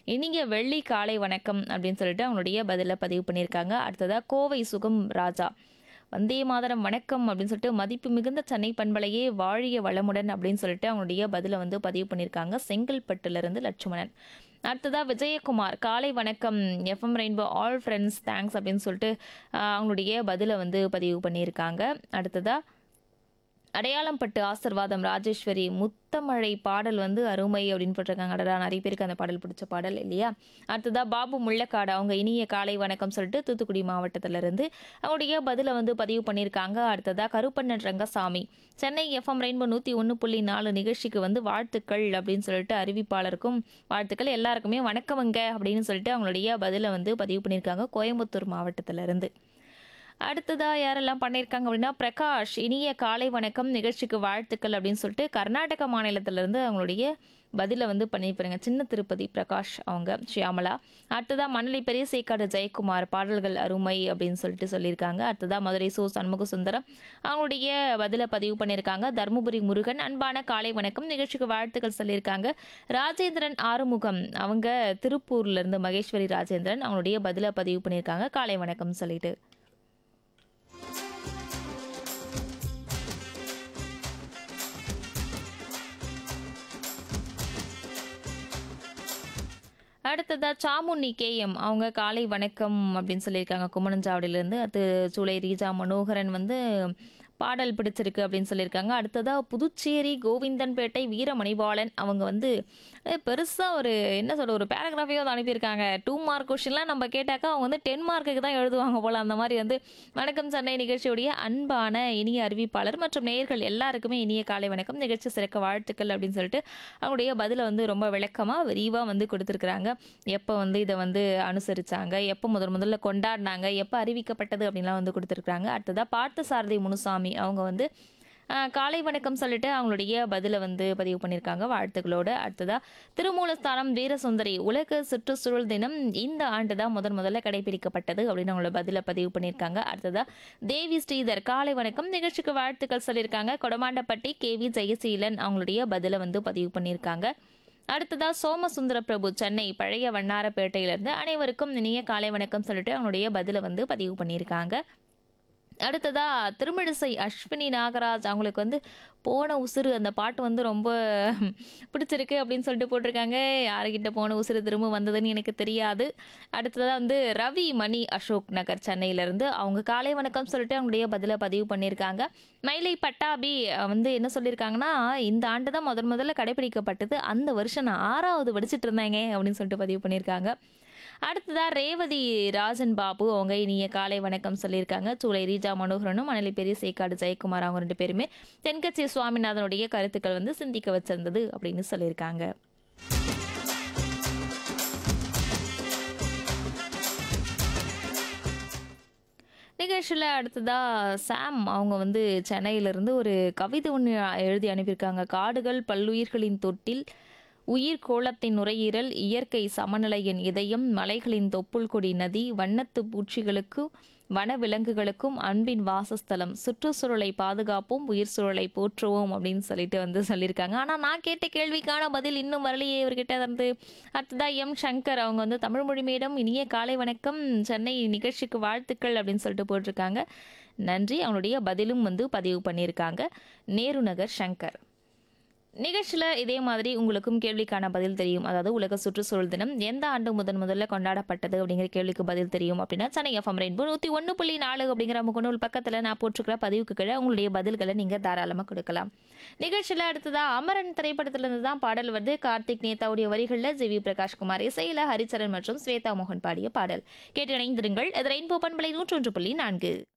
இனிய வெள்ளி காலை வணக்கம் அப்படின்னு சொல்லிட்டு அவங்களுடைய பதிலை பதிவு பண்ணியிருக்காங்க அடுத்ததா கோவை சுகம் ராஜா வந்தே மாதரம் வணக்கம் அப்படின்னு சொல்லிட்டு மதிப்பு மிகுந்த சென்னை பண்பலையே வாழிய வளமுடன் அப்படின்னு சொல்லிட்டு அவங்களுடைய பதிலை வந்து பதிவு பண்ணியிருக்காங்க செங்கல்பட்டுல இருந்து லட்சுமணன் அடுத்ததா விஜயகுமார் காலை வணக்கம் FM rainbow all friends thanks அப்படின்னு சொல்லிட்டு ஆஹ், அவங்களுடைய பதிலை வந்து பதிவு பண்ணியிருக்காங்க அடுத்ததா அடையாளம் பட்டு ஆசிர்வாதம் ராஜேஸ்வரி முத்தமழை பாடல் வந்து அருமை அப்படின்னு போட்டிருக்காங்க அடடா நிறைய பேருக்கு அந்த பாடல் பிடிச்ச பாடல் இல்லையா அடுத்ததா பாபு முள்ளக்காடு அவங்க இனிய காலை வணக்கம் சொல்லிட்டு தூத்துக்குடி மாவட்டத்துல இருந்து அவங்களுடைய பதிலை வந்து பதிவு பண்ணியிருக்காங்க அடுத்ததா கருப்பண்ணன் ரங்கசாமி சென்னை எஃப்எம் ரெயின்போ நூற்றி ஒன்று புள்ளி நாலு நிகழ்ச்சிக்கு வந்து வாழ்த்துக்கள் அப்படின்னு சொல்லிட்டு அறிவிப்பாளருக்கும் வாழ்த்துக்கள் எல்லாருக்குமே வணக்கமுங்க அப்படின்னு சொல்லிட்டு அவங்களுடைய பதிலை வந்து பதிவு பண்ணியிருக்காங்க கோயம்புத்தூர் மாவட்டத்துல இருந்து அடுத்ததா யாரெல்லாம் பண்ணியிருக்காங்க அப்படின்னா பிரகாஷ் இனிய காலை வணக்கம் நிகழ்ச்சிக்கு வாழ்த்துக்கள் அப்படின்னு சொல்லிட்டு கர்நாடக மாநிலத்திலிருந்து அவங்களுடைய பதிலை வந்து பண்ணியிருப்பாங்க சின்ன திருப்பதி பிரகாஷ் அவங்க ஷியாமலா அடுத்ததா மணலி பெரிய சேக்காடு ஜெயக்குமார் பாடல்கள் அருமை அப்படின்னு சொல்லிட்டு சொல்லியிருக்காங்க அடுத்ததா மதுரை சோ சண்முக சுந்தரம் அவங்களுடைய பதிலை பதிவு பண்ணியிருக்காங்க தருமபுரி முருகன் அன்பான காலை வணக்கம் நிகழ்ச்சிக்கு வாழ்த்துக்கள் சொல்லியிருக்காங்க ராஜேந்திரன் ஆறுமுகம் அவங்க திருப்பூர்ல இருந்து மகேஸ்வரி ராஜேந்திரன் அவங்களுடைய பதிலை பதிவு பண்ணியிருக்காங்க காலை வணக்கம் சொல்லிட்டு அடுத்ததா சாமுண்ணி கேஎம் அவங்க காலை வணக்கம் அப்படின்னு சொல்லியிருக்காங்க கும்மணஞ்சாவடியிலேருந்து அது சூளை ரீஜா மனோகரன் வந்து பாடல் பிடிச்சிருக்கு அப்படின்னு சொல்லியிருக்காங்க அடுத்ததா புதுச்சேரி கோவிந்தன்பேட்டை வீரமணிபாலன் அவங்க வந்து அஹ், பெருசா ஒரு என்ன சொல்ற ஒரு பேராகிராஃபையோ வந்து அனுப்பியிருக்காங்க டூ மார்க் கொஷின்லாம் நம்ம கேட்டாக்கா அவங்க வந்து டென் மார்க்குக்கு தான் எழுதுவாங்க போல அந்த மாதிரி வந்து வணக்கம் சென்னை நிகழ்ச்சியுடைய அன்பான இனிய அறிவிப்பாளர் மற்றும் நேயர்கள் எல்லாருக்குமே இனிய காலை வணக்கம் நிகழ்ச்சி சிறக்க வாழ்த்துக்கள் அப்படின்னு சொல்லிட்டு அவங்களுடைய பதிலை வந்து ரொம்ப விளக்கமாக விரிவாக வந்து கொடுத்துருக்குறாங்க எப்போ வந்து இதை வந்து அனுசரிச்சாங்க எப்போ முதல் முதல்ல கொண்டாடினாங்க எப்போ அறிவிக்கப்பட்டது அப்படின்லாம் வந்து கொடுத்துருக்குறாங்க அடுத்ததாக பார்த்தசாரதி முனுசாமி அவங்க வந்து ஆஹ், காலை வணக்கம் சொல்லிட்டு அவங்களுடைய பதிலை வந்து பதிவு பண்ணியிருக்காங்க வாழ்த்துக்களோடு அடுத்ததா திருமூலஸ்தானம் வீரசுந்தரி உலக சுற்றுச்சூழல் தினம் இந்த ஆண்டு தான் முதன் முதல்ல கடைபிடிக்கப்பட்டது அப்படின்னு அவங்களோட பதிலை பதிவு பண்ணியிருக்காங்க அடுத்ததா தேவி ஸ்ரீதர் காலை வணக்கம் நிகழ்ச்சிக்கு வாழ்த்துக்கள் சொல்லியிருக்காங்க கொடமாண்டப்பட்டி கே வி ஜெயசீலன் அவங்களுடைய பதிலை வந்து பதிவு பண்ணியிருக்காங்க அடுத்ததா சோமசுந்தர பிரபு சென்னை பழைய வண்ணாரப்பேட்டையிலிருந்து அனைவருக்கும் இனிய காலை வணக்கம் சொல்லிட்டு அவங்களுடைய பதிலை வந்து பதிவு பண்ணியிருக்காங்க அடுத்ததா திருமிழிசை அஸ்வினி நாகராஜ் அவங்களுக்கு வந்து போன உசுறு அந்த பாட்டு வந்து ரொம்ப பிடிச்சிருக்கு அப்படின்னு சொல்லிட்டு போட்டிருக்காங்க யாருக்கிட்ட போன உசுறு திரும்ப வந்ததுன்னு எனக்கு தெரியாது அடுத்ததாக வந்து ரவி மணி அசோக் நகர் சென்னையிலேருந்து அவங்க காலை வணக்கம் சொல்லிட்டு அவங்களுடைய பதிலை பதிவு பண்ணியிருக்காங்க மயிலை பட்டாபி அஹ், வந்து என்ன சொல்லியிருக்காங்கன்னா இந்த ஆண்டு தான் முதன் முதல்ல கடைபிடிக்கப்பட்டது அந்த வருஷம் நான் ஆறாவது படிச்சிட்டு இருந்தேங்க அப்படின்னு சொல்லிட்டு பதிவு பண்ணியிருக்காங்க அடுத்ததா ரேவதி ராஜன் பாபு அவங்க இனிய காலை வணக்கம் சொல்லியிருக்காங்க சூளை ரீஜா மனோகரனும் மணலி பெரிய சேக்காடு ஜெயக்குமார் அவங்க ரெண்டு பேருமே தென்கட்சி சுவாமிநாதனுடைய கருத்துக்கள் வந்து சிந்திக்க வச்சிருந்தது அப்படின்னு சொல்லியிருக்காங்க நிகழ்ச்சியில் அடுத்ததா சாம் அவங்க வந்து சென்னையிலிருந்து ஒரு கவிதை ஒன்று எழுதி அனுப்பியிருக்காங்க காடுகள் பல்லுயிர்களின் தொட்டில் உயிர் கோளத்தின் நுரையீரல் இயற்கை சமநிலையின் இதயம் மலைகளின் தொப்புள் கொடி நதி வண்ணத்து பூச்சிகளுக்கும் வன விலங்குகளுக்கும் அன்பின் வாசஸ்தலம் சுற்றுச்சூழலை பாதுகாப்போம் உயிர் சூழலை போற்றுவோம் அப்படின்னு சொல்லிட்டு வந்து சொல்லியிருக்காங்க ஆனால் நான் கேட்ட கேள்விக்கான பதில் இன்னும் வரலையே இவர்கிட்ட வந்து அடுத்ததா எம் சங்கர் அவங்க வந்து தமிழ் மொழி மேடம் இனிய காலை வணக்கம் சென்னை நிகழ்ச்சிக்கு வாழ்த்துக்கள் அப்படின்னு சொல்லிட்டு போட்டிருக்காங்க நன்றி அவங்களுடைய பதிலும் வந்து பதிவு பண்ணியிருக்காங்க நேரு நகர் சங்கர் நிகழ்ச்சியில் இதே மாதிரி உங்களுக்கும் கேள்விக்கான பதில் தெரியும் அதாவது உலக சுற்றுச்சூழல் தினம் எந்த ஆண்டு முதன் முதல்ல கொண்டாடப்பட்டது அப்படிங்கிற கேள்விக்கு பதில் தெரியும் அப்படின்னா சென்னை எஃப்எம் ரெயின்போ நூற்றி ஒன்று புள்ளி நாலு அப்படிங்கிற முகநூல் பக்கத்தில் நான் போட்டிருக்கிற பதிவுக்கு கீழே உங்களுடைய பதில்களை நீங்கள் தாராளமாக கொடுக்கலாம் நிகழ்ச்சியில் அடுத்ததா அமரன் திரைப்படத்திலிருந்து தான் பாடல் வருது கார்த்திக் நேதாவுடைய வரிகளில் ஜி வி பிரகாஷ்குமார் இசையில் ஹரிச்சரன் மற்றும் ஸ்வேதா மோகன் பாடிய பாடல் கேட்டு இணைந்திருங்கள் இது ரெயின்போ பண்பலை நூற்றொன்று புள்ளி நான்கு